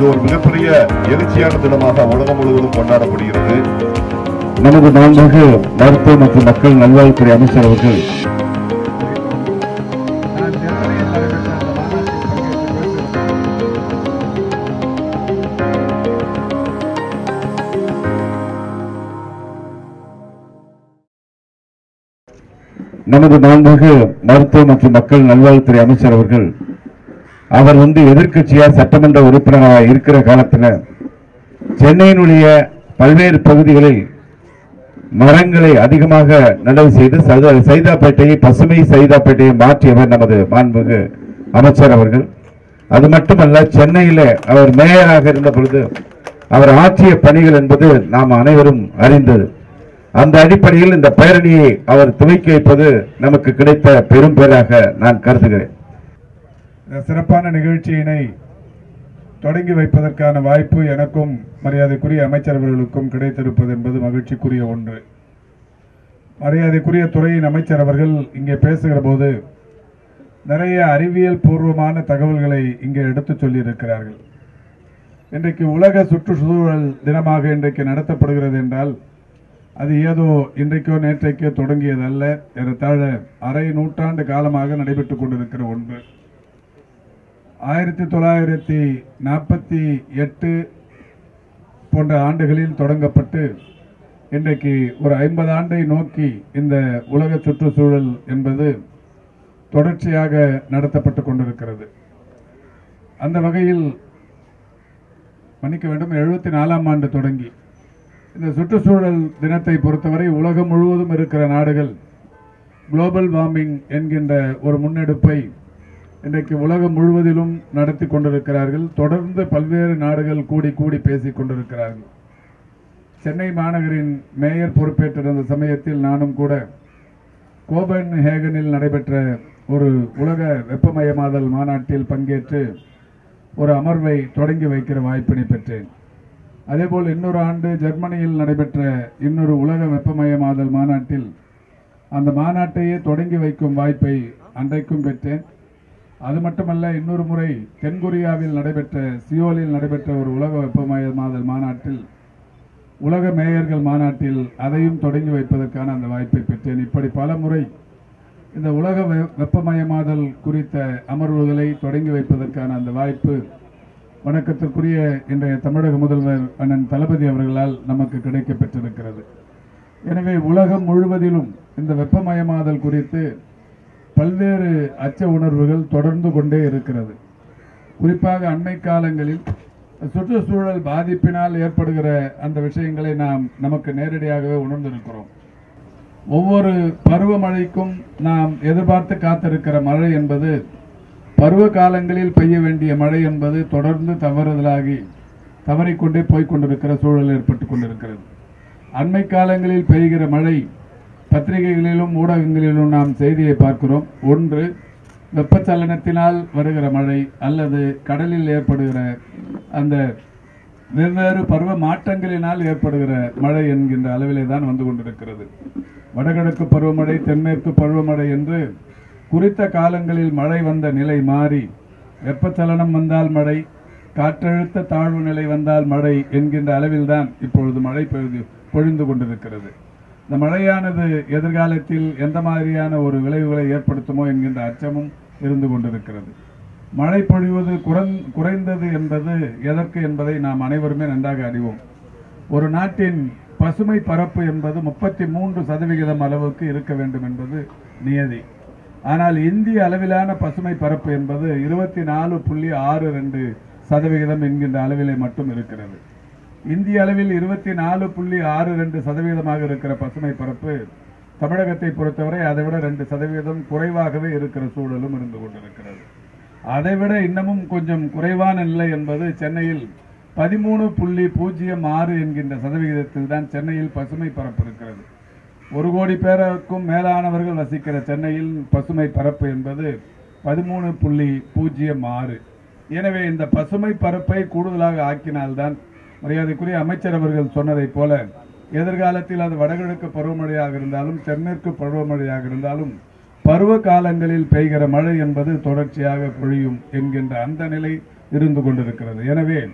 இது ஒரு மிகப்பெரிய எழுச்சியான தினமாக உலகம் முழுவதும் கொண்டாடப்படுகிறது நமது மாண்புமிகு மருத்துவ மற்றும் மக்கள் நல்வாழ்வுத்துறை அமைச்சர் அவர்கள் நான் சென்னையில் நடைபெற்ற அந்த மாநாட்டில் பங்கேற்று பேசுகிறேன் நமது மாண்புமிகு மருத்துவ மற்றும் மக்கள் நல்வாழ்வுத்துறை அமைச்சர் அவர்கள் அவர் வந்து எதிர்க்கட்சியா சட்டமன்ற உறுப்பினராக இருக்கிற காலத்துல சென்னையினுடைய பல்வேறு பகுதிகளில் மரங்களை அதிகமாக நடவு செய்து சைதா- சைதாப்பேட்டையை பசுமை சைதாப்பேட்டையை மாற்றியவர் நமது மாண்புமிகு அமைச்சர் அவர்கள் அது மட்டுமல்ல சென்னையில அவர் மேயராக இருந்த பொழுது அவர் ஆற்றிய பணிகள் என்பது நாம் அனைவரும் அறிந்தது அந்த அடிப்படையில் இந்த பேரணியை அவர் துவக்கி வைப்பது நமக்கு கிடைத்த பெரும் பேராக நான் கருதுகிறேன் இந்த சிறப்பான நிகழ்ச்சியினை தொடங்கி வைப்பதற்கான வாய்ப்பு எனக்கும் மரியாதைக்குரிய அமைச்சர் அவர்களுக்கும் கிடைத்திருப்பது என்பது மகிழ்ச்சிக்குரிய ஒன்று மரியாதைக்குரிய துறையின் அமைச்சர் அவர்கள் இங்கே பேசுகிற போது நிறைய அறிவியல் பூர்வமான தகவல்களை இங்கே எடுத்துச் சொல்லியிருக்கிறார்கள் இன்றைக்கு உலக சுற்றுச்சூழல் தினமாக இன்றைக்கு நடத்தப்படுகிறது என்றால் அது ஏதோ இன்றைக்கோ நேற்றைக்கோ தொடங்கியதல்ல ஏறத்தாழ அரை நூற்றாண்டு காலமாக நடைபெற்றுக் கொண்டிருக்கிற ஒன்று ஆயிரத்தி தொள்ளாயிரத்தி நாற்பத்தி எட்டு போன்ற ஆண்டுகளில் தொடங்கப்பட்டு இன்றைக்கு ஒரு ஐம்பது ஆண்டை நோக்கி இந்த உலக சுற்றுச்சூழல் என்பது தொடர்ச்சியாக நடத்தப்பட்டு கொண்டிருக்கிறது அந்த வகையில் மன்னிக்க வேண்டும் எழுபத்தி நாலாம் ஆண்டு தொடங்கி இந்த சுற்றுச்சூழல் தினத்தை பொறுத்தவரை உலகம் முழுவதும் இருக்கிற நாடுகள் குளோபல் வார்மிங் என்கின்ற ஒரு முன்னெடுப்பை இன்றைக்கு உலகம் முழுவதிலும் நடத்தி கொண்டிருக்கிறார்கள் தொடர்ந்து பல்வேறு நாடுகள் கூடி கூடி பேசிக் கொண்டிருக்கிறார்கள் சென்னை மாநகரின் மேயர் பொறுப்பேற்றிருந்த சமயத்தில் நானும் கூட கோபன் ஹேகனில் நடைபெற்ற ஒரு உலக வெப்பமயமாதல் மாநாட்டில் பங்கேற்று ஒரு அமர்வை தொடங்கி வைக்கிற வாய்ப்பினை பெற்றேன் அதேபோல் இன்னொரு ஆண்டு ஜெர்மனியில் நடைபெற்ற இன்னொரு உலக வெப்பமயமாதல் மாநாட்டில் அந்த மாநாட்டையே தொடங்கி வைக்கும் வாய்ப்பை அன்றைக்கும் பெற்றேன் அது மட்டுமல்ல இன்னொரு முறை தென்கொரியாவில் நடைபெற்ற சியோலில் நடைபெற்ற ஒரு உலக வெப்பமயமாதல் மாநாட்டில் உலக மேயர்கள் மாநாட்டில் அதையும் தொடங்கி வைப்பதற்கான அந்த வாய்ப்பை பெற்றேன் இப்படி பல முறை இந்த உலக வெ- வெப்பமயமாதல் குறித்த அமர்வுகளை தொடங்கி வைப்பதற்கான அந்த வாய்ப்பு வணக்கத்திற்குரிய இன்றைய தமிழக முதல்வர் அண்ணன் தளபதி அவர்களால் நமக்கு கிடைக்கப் பெற்றிருக்கிறது எனவே உலகம் முழுவதிலும் இந்த வெப்பமயமாதல் குறித்து பல்வேறு அச்ச உணர்வுகள் தொடர்ந்து கொண்டே இருக்கிறது குறிப்பாக அண்மை காலங்களில் சுற்றுச்சூழல் பாதிப்பினால் ஏற்படுகிற அந்த விஷயங்களை நாம் நமக்கு நேரடியாகவே உணர்ந்திருக்கிறோம் ஒவ்வொரு பருவமழைக்கும் நாம் எதிர்பார்த்து காத்திருக்கிற மழை என்பது பருவ காலங்களில் பெய்ய வேண்டிய மழை என்பது தொடர்ந்து தவறுதலாகி தவறிக்கொண்டே போய்க் கொண்டிருக்கிற சூழல் ஏற்பட்டு கொண்டிருக்கிறது அண்மை காலங்களில் பெய்கிற மழை பத்திரிகைகளிலும் ஊடகங்களிலும் நாம் செய்தியை பார்க்கிறோம் ஒன்று வெப்பச்சலனத்தினால் வருகிற மழை அல்லது கடலில் ஏற்படுகிற அந்த வெவ்வேறு பருவ மாற்றங்களினால் ஏற்படுகிற மழை என்கின்ற அளவிலே தான் வந்து கொண்டிருக்கிறது வடகிழக்கு பருவமழை தென்மேற்கு பருவமழை என்று குறித்த காலங்களில் மழை வந்த நிலை மாறி வெப்பச்சலனம் வந்தால் மழை காற்றழுத்த தாழ்வு நிலை வந்தால் மழை என்கின்ற அளவில்தான் இப்பொழுது மழை பொழுது பொழிந்து கொண்டிருக்கிறது இந்த மழையானது எதிர்காலத்தில் எந்த மாதிரியான ஒரு விளைவுகளை ஏற்படுத்துமோ என்கின்ற அச்சமும் இருந்து கொண்டிருக்கிறது மழை பொழிவது குறைந் குறைந்தது என்பது எதற்கு என்பதை நாம் அனைவருமே நன்றாக அறிவோம் ஒரு நாட்டின் பசுமை பரப்பு என்பது முப்பத்தி மூன்று சதவிகிதம் அளவுக்கு இருக்க வேண்டும் என்பது நியதி ஆனால் இந்திய அளவிலான பசுமை பரப்பு என்பது இருபத்தி நாலு புள்ளி ஆறு ரெண்டு சதவிகிதம் என்கின்ற அளவிலே மட்டும் இருக்கிறது இந்திய அளவில் இருபத்தி நாலு புள்ளி ஆறு ரெண்டு சதவீதமாக இருக்கிற பசுமை பரப்பு தமிழகத்தை பொறுத்தவரை அதை விட ரெண்டு சதவீதம் குறைவாகவே இருக்கிற சூழலும் இருந்து கொண்டிருக்கிறது அதைவிட இன்னமும் கொஞ்சம் குறைவான நிலை என்பது சென்னையில் பதிமூணு புள்ளி பூஜ்ஜியம் ஆறு என்கின்ற சதவிகிதத்தில் தான் சென்னையில் பசுமை பரப்பு இருக்கிறது ஒரு கோடி பேருக்கும் மேலானவர்கள் வசிக்கிற சென்னையில் பசுமை பரப்பு என்பது பதிமூணு புள்ளி பூஜ்ஜியம் ஆறு எனவே இந்த பசுமை பரப்பை கூடுதலாக ஆக்கினால்தான் மரியாதைக்குரிய அமைச்சர் அவர்கள் சொன்னதைப் போல எதிர்காலத்தில் அது வடகிழக்கு பருவமழையாக இருந்தாலும் தென்மேற்கு பருவமழையாக இருந்தாலும் பருவ காலங்களில் பெய்கிற மழை என்பது தொடர்ச்சியாக பொழியும் என்கின்ற அந்த நிலை இருந்து கொண்டிருக்கிறது எனவே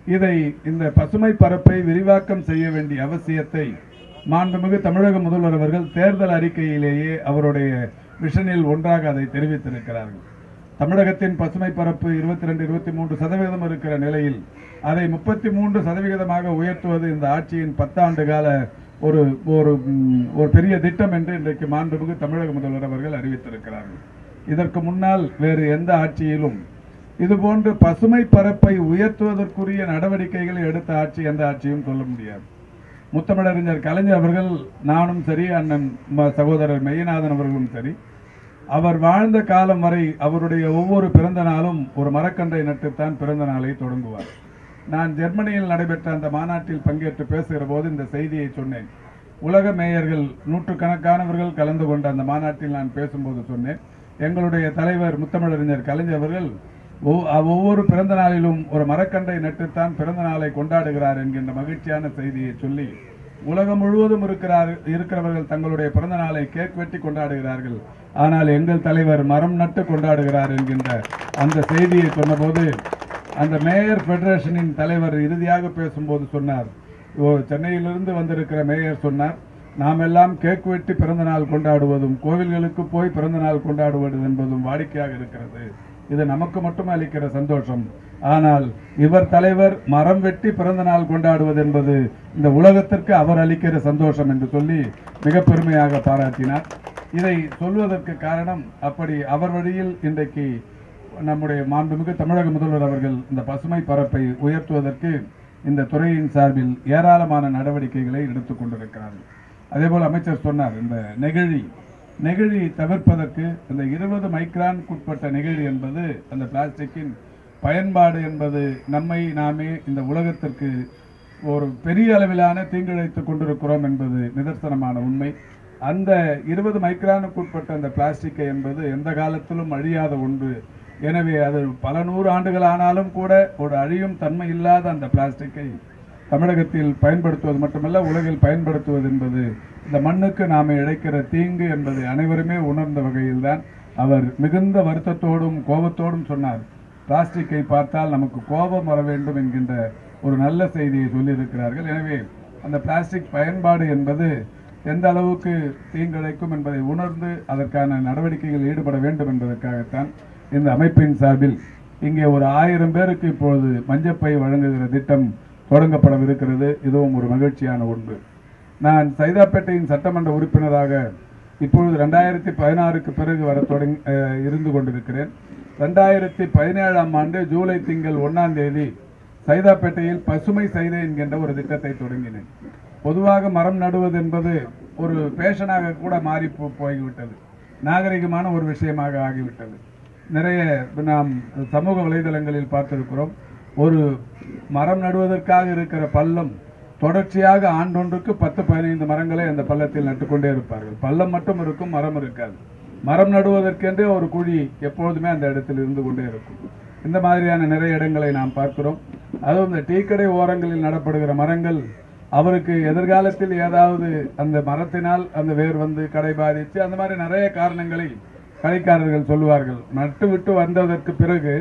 இதை இந்த பசுமை பரப்பை விரிவாக்கம் செய்ய வேண்டிய அவசியத்தை மாண்புமிகு தமிழக முதல்வர் அவர்கள் தேர்தல் அறிக்கையிலேயே அவருடைய விஷனில் ஒன்றாக அதை தெரிவித்திருக்கிறார்கள் தமிழகத்தின் பசுமை பரப்பு இருபத்தி ரெண்டு இருபத்தி மூன்று சதவீதம் இருக்கிற நிலையில் அதை முப்பத்தி மூன்று சதவிகிதமாக உயர்த்துவது இந்த ஆட்சியின் பத்தாண்டு கால ஒரு ஒரு ம், ஒரு பெரிய திட்டம் என்று இன்றைக்கு மாண்புமிகு தமிழக முதல்வர் அவர்கள் அறிவித்திருக்கிறார்கள் இதற்கு முன்னால் வேறு எந்த ஆட்சியிலும் இதுபோன்று பசுமை பரப்பை உயர்த்துவதற்குரிய நடவடிக்கைகளை எடுத்த ஆட்சி எந்த ஆட்சியும் சொல்ல முடியாது முத்தமிழறிஞர் கலைஞர் அவர்கள் நானும் சரி அண்ணன் ம- சகோதரர் மெய்யநாதன் அவர்களும் சரி அவர் வாழ்ந்த காலம் வரை அவருடைய ஒவ்வொரு பிறந்த நாளும் ஒரு மரக்கன்றை நட்டுத்தான் பிறந்த நாளை தொடங்குவார் நான் ஜெர்மனியில் நடைபெற்ற அந்த மாநாட்டில் பங்கேற்று பேசுகிற போது இந்த செய்தியை சொன்னேன் உலக மேயர்கள் நூற்றுக்கணக்கானவர்கள் கலந்து கொண்ட அந்த மாநாட்டில் நான் பேசும்போது சொன்னேன் எங்களுடைய தலைவர் முத்தமிழறிஞர் கலைஞர் அவர்கள் ஒவ்- ஒவ்வொரு பிறந்த நாளிலும் ஒரு மரக்கன்றை நட்டுத்தான் பிறந்த நாளை கொண்டாடுகிறார் என்கின்ற மகிழ்ச்சியான செய்தியை சொல்லி உலகம் முழுவதும் இருக்கிறார் இருக்கிறவர்கள் தங்களுடைய பிறந்த நாளை கேக் வெட்டி கொண்டாடுகிறார்கள் ஆனால் எங்கள் தலைவர் மரம் நட்டு கொண்டாடுகிறார் என்கின்ற அந்த செய்தியை சொன்னபோது அந்த மேயர் ஃபெடரேஷனின் தலைவர் இறுதியாக பேசும்போது சொன்னார் ஓ சென்னையிலிருந்து வந்திருக்கிற மேயர் சொன்னார் நாம் எல்லாம் கேக் வெட்டி பிறந்த நாள் கொண்டாடுவதும் கோவில்களுக்கு போய் பிறந்த நாள் கொண்டாடுவது என்பதும் வாடிக்கையாக இருக்கிறது இது நமக்கு மட்டும் அளிக்கிற சந்தோஷம் ஆனால் இவர் தலைவர் மரம் வெட்டி பிறந்த நாள் கொண்டாடுவது என்பது இந்த உலகத்திற்கு அவர் அளிக்கிற சந்தோஷம் என்று சொல்லி மிக பெருமையாக பாராட்டினார் இதை சொல்வதற்கு காரணம் அப்படி அவர் வழியில் இன்றைக்கு நம்முடைய மாண்புமிகு தமிழக முதல்வர் அவர்கள் இந்த பசுமை பரப்பை உயர்த்துவதற்கு இந்த துறையின் சார்பில் ஏராளமான நடவடிக்கைகளை எடுத்துக் கொண்டிருக்கிறார்கள் அதேபோல் அமைச்சர் சொன்னார் இந்த நெகிழி நெகிழி தவிர்ப்பதற்கு இந்த இருபது மைக்ரானுக்குட்பட்ட நெகிழி என்பது அந்த பிளாஸ்டிக்கின் பயன்பாடு என்பது நம்மை நாமே இந்த உலகத்திற்கு ஒரு பெரிய அளவிலான தீங்கிழைத்துக் கொண்டிருக்கிறோம் என்பது நிதர்சனமான உண்மை அந்த இருபது மைக்ரானுக்குட்பட்ட அந்த பிளாஸ்டிக்கை என்பது எந்த காலத்திலும் அழியாத ஒன்று எனவே அது பல நூறு ஆண்டுகள் ஆனாலும் கூட ஒரு அழியும் தன்மை இல்லாத அந்த பிளாஸ்டிக்கை தமிழகத்தில் பயன்படுத்துவது மட்டுமல்ல உலகில் பயன்படுத்துவது என்பது இந்த மண்ணுக்கு நாம இழைக்கிற தீங்கு என்பதை அனைவருமே உணர்ந்த வகையில்தான் அவர் மிகுந்த வருத்தத்தோடும் கோபத்தோடும் சொன்னார் பிளாஸ்டிக்கை பார்த்தால் நமக்கு கோபம் வர வேண்டும் என்கின்ற ஒரு நல்ல செய்தியை சொல்லியிருக்கிறார்கள் எனவே அந்த பிளாஸ்டிக் பயன்பாடு என்பது எந்த அளவுக்கு தீங்கிழைக்கும் என்பதை உணர்ந்து அதற்கான நடவடிக்கைகளில் ஈடுபட வேண்டும் என்பதற்காகத்தான் இந்த அமைப்பின் சார்பில் இங்கே ஒரு ஆயிரம் பேருக்கு இப்பொழுது மஞ்சப்பை வழங்குகிற திட்டம் தொடங்கப்படவிருக்கிறது இதுவும் ஒரு மகிழ்ச்சியான ஒன்று நான் சைதாப்பேட்டையின் சட்டமன்ற உறுப்பினராக இப்பொழுது ரெண்டாயிரத்தி பதினாறுக்கு பிறகு வர தொடங்கி அஹ், இருந்து கொண்டிருக்கிறேன் ரெண்டாயிரத்தி பதினேழாம் ஆண்டு ஜூலை திங்கள் ஒன்னாம் தேதி சைதாப்பேட்டையில் பசுமை சைதை என்கின்ற ஒரு திட்டத்தை தொடங்கினேன் பொதுவாக மரம் நடுவது என்பது ஒரு பேஷனாக கூட மாறி போ- போய்விட்டது நாகரிகமான ஒரு விஷயமாக ஆகிவிட்டது நிறைய நாம் சமூக வலைதளங்களில் பார்த்திருக்கிறோம் ஒரு மரம் நடுவதற்காக இருக்கிற பள்ளம் தொடர்ச்சியாக ஆண்டொன்றுக்கு பத்து பதினைந்து மரங்களை அந்த பள்ளத்தில் நட்டுக்கொண்டே இருப்பார்கள் பள்ளம் மட்டும் இருக்கும் மரம் இருக்காது மரம் நடுவதற்கென்றே ஒரு குழி எப்பொழுதுமே அந்த இடத்தில் இருந்து கொண்டே இருக்கும் இந்த மாதிரியான நிறைய இடங்களை நாம் பார்க்கிறோம் அதுவும் இந்த டீக்கடை ஓரங்களில் நடப்படுகிற மரங்கள் அவருக்கு எதிர்காலத்தில் ஏதாவது அந்த மரத்தினால் அந்த வேர் வந்து கடை பாதித்து அந்த மாதிரி நிறைய காரணங்களை கடைக்காரர்கள் சொல்லுவார்கள் நட்டு விட்டு வந்ததற்கு பிறகு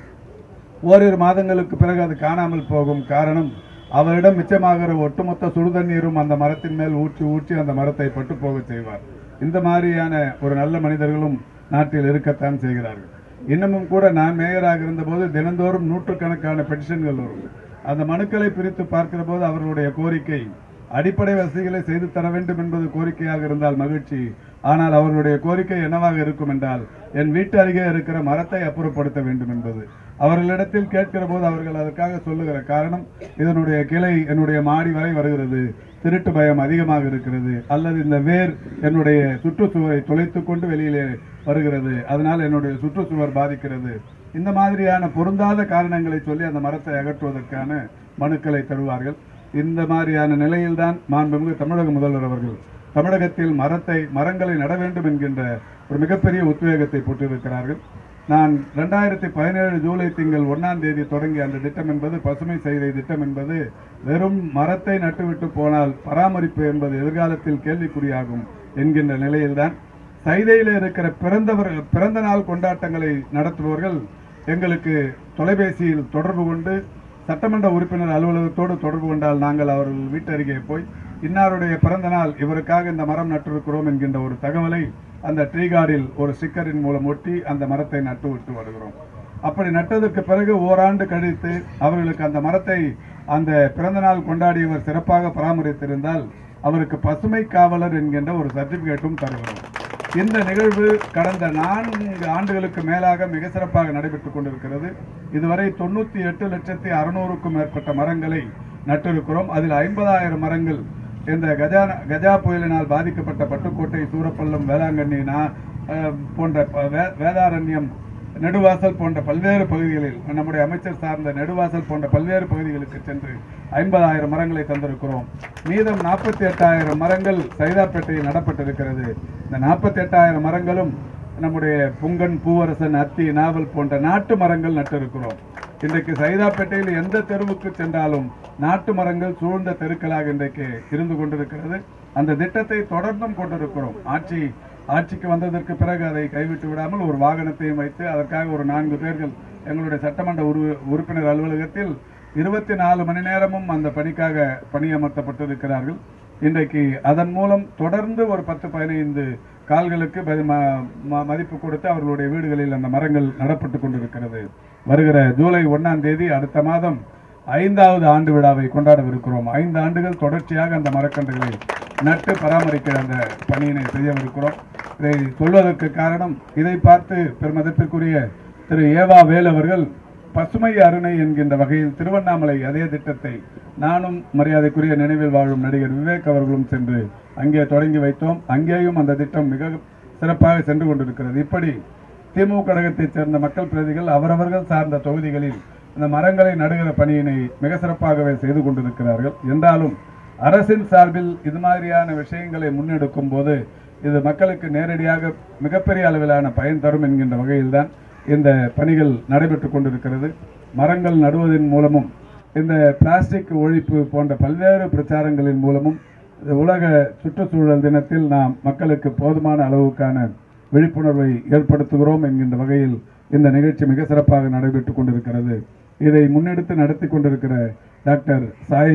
ஓரிரு மாதங்களுக்கு பிறகு அது காணாமல் போகும் காரணம் அவரிடம் மிச்சமாகிற ஒட்டுமொத்த சுடுதண்ணீரும் அந்த மரத்தின் மேல் ஊற்றி ஊற்றி அந்த மரத்தை பட்டு போக செய்வார் இந்த மாதிரியான ஒரு நல்ல மனிதர்களும் நாட்டில் இருக்கத்தான் செய்கிறார்கள் இன்னமும் கூட நான் மேயராக இருந்தபோது தினந்தோறும் நூற்றுக்கணக்கான பெட்டிஷன்கள் வரும் அந்த மனுக்களை பிரித்து பார்க்கிற போது அவர்களுடைய கோரிக்கை அடிப்படை வசதிகளை செய்து தர வேண்டும் என்பது கோரிக்கையாக இருந்தால் மகிழ்ச்சி ஆனால் அவர்களுடைய கோரிக்கை என்னவாக இருக்கும் என்றால் என் வீட்டு அருகே இருக்கிற மரத்தை அப்புறப்படுத்த வேண்டும் என்பது அவர்களிடத்தில் கேட்கிற போது அவர்கள் அதற்காக சொல்லுகிற காரணம் இதனுடைய கிளை என்னுடைய மாடி வரை வருகிறது திருட்டு பயம் அதிகமாக இருக்கிறது அல்லது இந்த வேர் என்னுடைய சுற்றுச்சுவரை துளைத்துக் கொண்டு வெளியிலே வருகிறது அதனால் என்னுடைய சுற்றுச்சுவர் பாதிக்கிறது இந்த மாதிரியான பொருந்தாத காரணங்களை சொல்லி அந்த மரத்தை அகற்றுவதற்கான மனுக்களை தருவார்கள் இந்த மாதிரியான நிலையில்தான் மாண்புமிகு தமிழக முதல்வர் அவர்கள் தமிழகத்தில் மரத்தை மரங்களை நட வேண்டும் என்கின்ற ஒரு மிகப்பெரிய உத்வேகத்தை போட்டிருக்கிறார்கள் நான் ரெண்டாயிரத்தி பதினேழு ஜூலை திங்கள் ஒன்னாம் தேதி தொடங்கிய அந்த திட்டம் என்பது பசுமை செய்தை திட்டம் என்பது வெறும் மரத்தை நட்டுவிட்டு போனால் பராமரிப்பு என்பது எதிர்காலத்தில் கேள்விக்குறியாகும் என்கின்ற நிலையில்தான் சைதையில் இருக்கிற பிறந்தவர் பிறந்த நாள் கொண்டாட்டங்களை நடத்துபவர்கள் எங்களுக்கு தொலைபேசியில் தொடர்பு கொண்டு சட்டமன்ற உறுப்பினர் அலுவலகத்தோடு தொடர்பு கொண்டால் நாங்கள் அவர்கள் வீட்டருகே போய் இன்னாருடைய பிறந்த நாள் இவருக்காக இந்த மரம் நட்டிருக்கிறோம் என்கின்ற ஒரு தகவலை அந்த ட்ரீ கார்டில் ஒரு ஸ்டிக்கரின் மூலம் ஒட்டி அந்த மரத்தை நட்டு விட்டு வருகிறோம் அப்படி நட்டதற்கு பிறகு ஓராண்டு கழித்து அவர்களுக்கு அந்த மரத்தை அந்த பிறந்த நாள் கொண்டாடியவர் சிறப்பாக பராமரித்திருந்தால் அவருக்கு பசுமை காவலர் என்கின்ற ஒரு சர்டிபிகேட்டும் தருகிறோம் இந்த நிகழ்வு கடந்த நான்கு ஆண்டுகளுக்கு மேலாக மிக சிறப்பாக நடைபெற்றுக் கொண்டிருக்கிறது இதுவரை தொண்ணூத்தி எட்டு லட்சத்தி அறுநூறுக்கும் மேற்பட்ட மரங்களை நட்டிருக்கிறோம் அதில் ஐம்பதாயிரம் மரங்கள் இந்த கஜா கஜா புயலினால் பாதிக்கப்பட்ட பட்டுக்கோட்டை சூரப்பள்ளம் வேளாங்கண்ணி நா- அஹ், போன்ற ப- வே- வேதாரண்யம் நெடுவாசல் போன்ற பல்வேறு பகுதிகளில் நம்முடைய அமைச்சர் சார்ந்த நெடுவாசல் போன்ற பல்வேறு பகுதிகளுக்கு சென்று ஐம்பதாயிரம் மரங்களை தந்திருக்கிறோம் மீதம் நாற்பத்தி எட்டாயிரம் மரங்கள் சைதாப்பேட்டையில் நடப்பட்டிருக்கிறது இந்த நாற்பத்தி எட்டாயிரம் மரங்களும் நம்முடைய புங்கன் பூவரசன் அத்தி நாவல் போன்ற நாட்டு மரங்கள் நட்டிருக்கிறோம் இன்றைக்கு சைதாப்பேட்டையில் எந்த தெருவுக்கு சென்றாலும் நாட்டு மரங்கள் சூழ்ந்த தெருக்களாக இன்றைக்கு இருந்து கொண்டிருக்கிறது அந்த திட்டத்தை தொடர்ந்தும் கொண்டிருக்கிறோம் ஆட்சி ஆட்சிக்கு வந்ததற்கு பிறகு அதை கைவிட்டு விடாமல் ஒரு வாகனத்தையும் வைத்து அதற்காக ஒரு நான்கு பேர்கள் எங்களுடைய சட்டமன்ற உரு உறுப்பினர் அலுவலகத்தில் இருபத்தி நாலு மணி நேரமும் அந்த பணிக்காக பணியமர்த்தப்பட்டிருக்கிறார்கள் இன்றைக்கு அதன் மூலம் தொடர்ந்து ஒரு பத்து பதினைந்து கால்களுக்கு பதி- ம- ம- மதிப்பு கொடுத்து அவர்களுடைய வீடுகளில் அந்த மரங்கள் நடப்பட்டு கொண்டிருக்கிறது வருகிற ஜூலை ஒண்ணாம் தேதி அடுத்த மாதம் ஐந்தாவது ஆண்டு விழாவை கொண்டாடவிருக்கிறோம் ஐந்து ஆண்டுகள் தொடர்ச்சியாக அந்த மரக்கன்றுகளை நட்டு பராமரிக்கிற அந்த பணியினை செய்யவிருக்கிறோம் இதை சொல்வதற்கு காரணம் இதை பார்த்து பெருமதிப்பிற்குரிய திரு ஏவா வேல் அவர்கள் பசுமை அருணை என்கின்ற வகையில் திருவண்ணாமலை அதே திட்டத்தை நானும் மரியாதைக்குரிய நினைவில் வாழும் நடிகர் விவேக் அவர்களும் சென்று அங்கே தொடங்கி வைத்தோம் அங்கேயும் அந்த திட்டம் மிக சிறப்பாக சென்று கொண்டிருக்கிறது இப்படி திமுக கழகத்தைச் சேர்ந்த மக்கள் பிரதிகள் அவரவர்கள் சார்ந்த தொகுதிகளில் இந்த மரங்களை நடுகிற பணியினை மிக சிறப்பாகவே செய்து கொண்டிருக்கிறார்கள் என்றாலும் அரசின் சார்பில் இது மாதிரியான விஷயங்களை முன்னெடுக்கும் போது இது மக்களுக்கு நேரடியாக மிகப்பெரிய அளவிலான பயன் தரும் என்கின்ற வகையில்தான் இந்த பணிகள் நடைபெற்றுக் கொண்டிருக்கிறது மரங்கள் நடுவதன் மூலமும் இந்த பிளாஸ்டிக் ஒழிப்பு போன்ற பல்வேறு பிரச்சாரங்களின் மூலமும் இந்த உலக சுற்றுச்சூழல் தினத்தில் நாம் மக்களுக்கு போதுமான அளவுக்கான விழிப்புணர்வை ஏற்படுத்துகிறோம் என்கின்ற வகையில் இந்த நிகழ்ச்சி மிக சிறப்பாக நடைபெற்றுக் கொண்டிருக்கிறது இதை முன்னெடுத்து நடத்தி கொண்டிருக்கிற டாக்டர் சாய்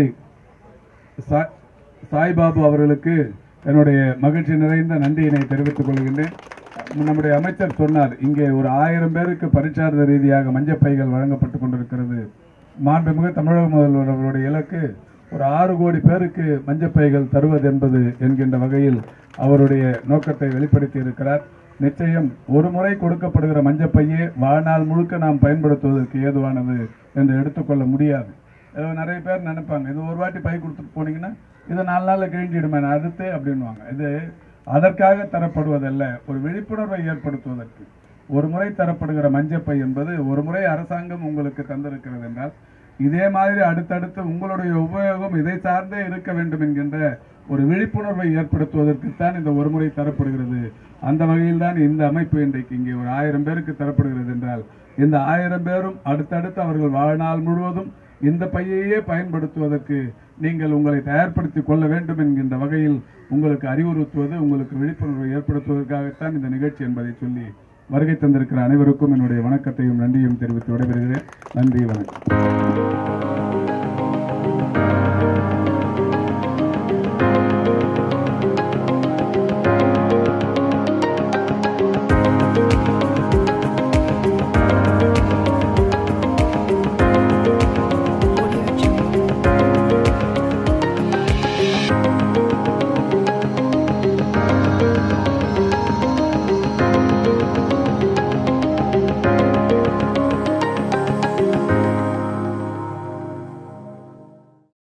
சா- சாய்பாபு அவர்களுக்கு என்னுடைய மகிழ்ச்சி நிறைந்த நன்றியினை தெரிவித்துக் கொள்கின்றேன் நம்முடைய அமைச்சர் சொன்னார் இங்கே ஒரு ஆயிரம் பேருக்கு பரிச்சார்ந்த ரீதியாக மஞ்சள் பைகள் வழங்கப்பட்டு கொண்டிருக்கிறது மாண்புமிகு தமிழக முதல்வர் அவருடைய இலக்கு ஒரு ஆறு கோடி பேருக்கு மஞ்சள் பைகள் தருவது என்பது என்கின்ற வகையில் அவருடைய நோக்கத்தை வெளிப்படுத்தி இருக்கிறார் நிச்சயம் ஒரு முறை கொடுக்கப்படுகிற மஞ்சள் பையே வாழ்நாள் முழுக்க நாம் பயன்படுத்துவதற்கு ஏதுவானது என்று எடுத்துக்கொள்ள முடியாது ஏதோ நிறைய பேர் நினைப்பாங்க இது ஒரு வாட்டி பை கொடுத்துட்டு போனீங்கன்னா இது நாலு நாளில் கிழிஞ்சிடுமே நான் அடுத்து அப்படின்வாங்க இது அதற்காக தரப்படுவதல்ல ஒரு விழிப்புணர்வை ஏற்படுத்துவதற்கு ஒரு முறை தரப்படுகிற மஞ்சப்பை என்பது ஒரு முறை அரசாங்கம் உங்களுக்கு தந்திருக்கிறது என்றால் இதே மாதிரி அடுத்தடுத்து உங்களுடைய உபயோகம் இதை சார்ந்தே இருக்க வேண்டும் என்கின்ற ஒரு விழிப்புணர்வை ஏற்படுத்துவதற்குத்தான் இந்த ஒரு முறை தரப்படுகிறது அந்த வகையில் தான் இந்த அமைப்பு இன்றைக்கு இங்கே ஒரு ஆயிரம் பேருக்கு தரப்படுகிறது என்றால் இந்த ஆயிரம் பேரும் அடுத்தடுத்து அவர்கள் வாழ்நாள் முழுவதும் இந்த பையையே பயன்படுத்துவதற்கு நீங்கள் உங்களை தயார்படுத்திக் கொள்ள வேண்டும் என்கின்ற வகையில் உங்களுக்கு அறிவுறுத்துவது உங்களுக்கு விழிப்புணர்வை ஏற்படுத்துவதற்காகத்தான் இந்த நிகழ்ச்சி என்பதை சொல்லி வருகை தந்திருக்கிற அனைவருக்கும் என்னுடைய வணக்கத்தையும் நன்றியும் தெரிவித்து விடைபெறுகிறேன் நன்றி வணக்கம்